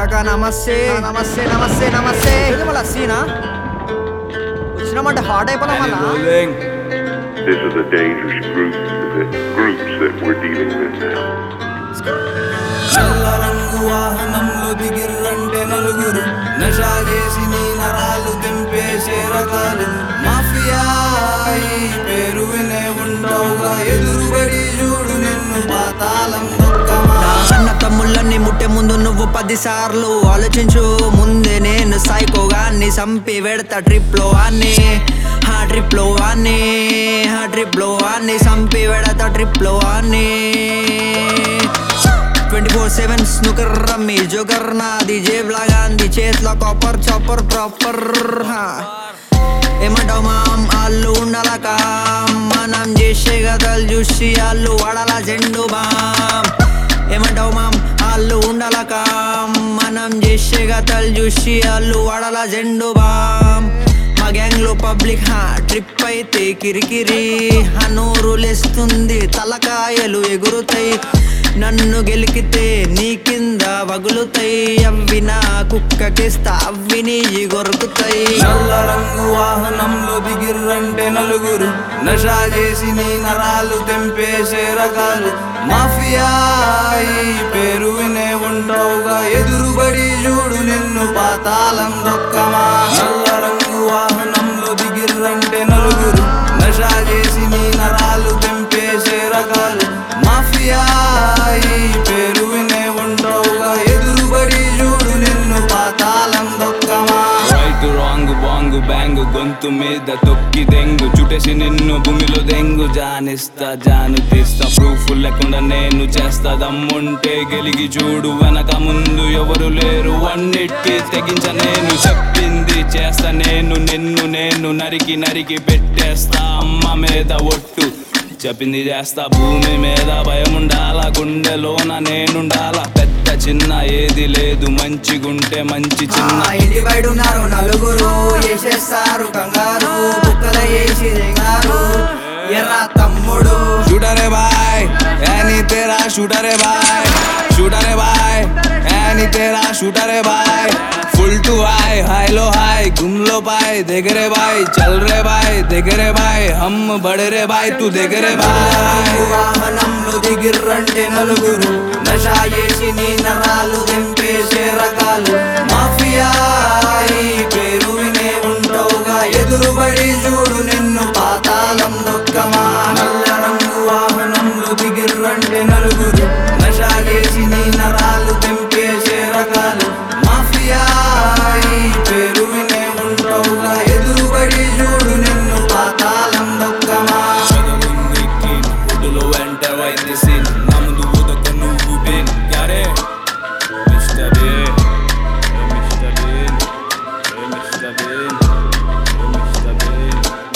కాకా నమస్తే నమస్తే నమస్తే నమస్తే ఇది మళ్ళీ సీనా వచ్చినామంటే హాట్ అయిపోయినా మళ్ళా This is a dangerous group, the groups that we're dealing with now. నల్ల రంగు వాహనంలో దిగిర్రంటే నలుగురు నషా చేసి నీ నరాలు తెంపేసే రకాలు మాఫియా ఈ పేరు వినే ఉండవుగా ఎదురుబడి చూడు నిన్ను పాతాళం దొక్కమా అన్న తమ్ముళ్ళని ముట్టే ముందు నువ్వు పది సార్లు ఆలోచించు ముందే నేను సైకోగాన్ని సంపి వెడతా ట్రిప్ లో అన్ని ఆ ట్రిప్ లో అన్ని ఆ ట్రిప్ లో అన్ని సంపి వెడతా ట్రిప్ లో అన్ని twenty four seven snooker rummy joker నాది జేబులా గాంధీ చేతిలో కాపర్ చాపర్ ప్రాపర్ ఏమంటావు మామ్ వాళ్ళు ఉండాల కామ్ మనం చేసే కథలు చూసి వాళ్ళు వాడాల జెండు బామ్ ఏమంటావు మామ్ వాళ్ళు ఉండాల కామ్ మనం చేసే కథలు చూసి వాళ్ళు వాడాల జెండు బామ్ మా గ్యాంగ్ లో పబ్లిక్ హా ట్రిప్ అయితే కిరికిరి హనూరు లేస్తుంది తలకాయలు ఎగురుతాయి నన్ను గెలికితే నీ కింద వగులుతాయి అవి నా కుక్కకిస్తా అవి నీ గొరుకుతాయి నల్ల రంగు వాహనంలో దిగిర్రంటే నలుగురు నషా చేసి నీ నరాలు తెంపేసే రకాలు మాఫియా ఈ పేరు వినే ఉండవుగా ఎదురుబడి చూడు నిన్ను పాతాళం దొక్కమా నల్ల రంగు వాహనంలో దిగిర్రంటే నలుగురు నషా చేసి నీ నరాలు తెంపేసే రకాలు మాఫియా ఈ పేరు వినే ఉండవుగా ఎదురుబడి చూడు నిన్ను పాతాళం దొక్కమా రైట్ రాంగ్ బాంగ్ బ్యాంగ్ గొంతు మీద తొక్కి దెంగు చుట్టేసి నిన్ను భూమిలో దెంగు జానిస్తా జాను తీస్తా ప్రూఫ్ లేకుండా నేను చేస్తా దమ్ముంటే గెలిగి చూడు వెనక ముందు ఎవరు లేరు అన్నిటికీ తెగించ నేను చెప్పింది చేస్తా నేను నిన్ను నేను నరికి నరికి పెట్టేస్తా అమ్మ మీద ఒట్టు చెప్పింది చేస్తా భూమి మీద భయం ఉండాలా గుండెలోన నేనుండాలా పెద్ద చిన్న ఏది లేదు మంచిగుంటే మంచి చిన్న ఇంటి బయట ఉన్నారు నలుగురు వేసేస్తారు కంగారు కుక్కల వేసి దిగారు ఎర్ర తమ్ముడు शूटर है भाई ऐनी तेरा शूटर है भाई शूटर है भाई ऐनी तेरा शूटर है भाई full too high high low high घूम लो भाई देख रे भाई चल रे भाई देख रे भाई हम बड़े रे भाई तू देख रे भाई వాహనంలో దిగిర్రంటే నలుగురు నషా చేసి నీ నరాలు తెంపేసే రకాలు మాఫియా ఈ పేరు వినే ఉండవుగా ఎదురుబడి చూడు నిన్ను పాతాళం దొక్కమా నల్ల రంగు వాహనంలో దిగిర్రంటే నలుగురు నషా చేసి నీ నరాలు తెంపేసే రకాలు మాఫియా ఈ పేరు వినే ఉండవుగా ఎదురుబడి చూడు నిన్ను పాతాళం దొక్కమా చదువుందికి ఒడ్డులో ఎంటర్ అయింది సీన్ నా ముందు ఊదక నువ్వు బీన్ యారే మిస్టర్ బీన్ ఏ మిస్టర్ బీన్ ఏ మిస్టర్ బీన్ ఏ మిస్టర్ బీన్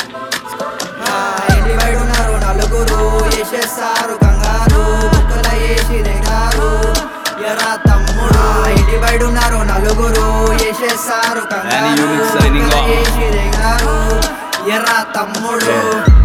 ఇంటి బయట ఉన్నారు నలుగురు వేసేస్తారు కంగారు బుక్కల వేసి దిగారు ఎరా తమ్ముడు ఇంటి బయట ఉన్నారు నలుగురు వేసేస్తారు And unit signing off. వేసి దిగారు ఎర్ర తమ్ముడు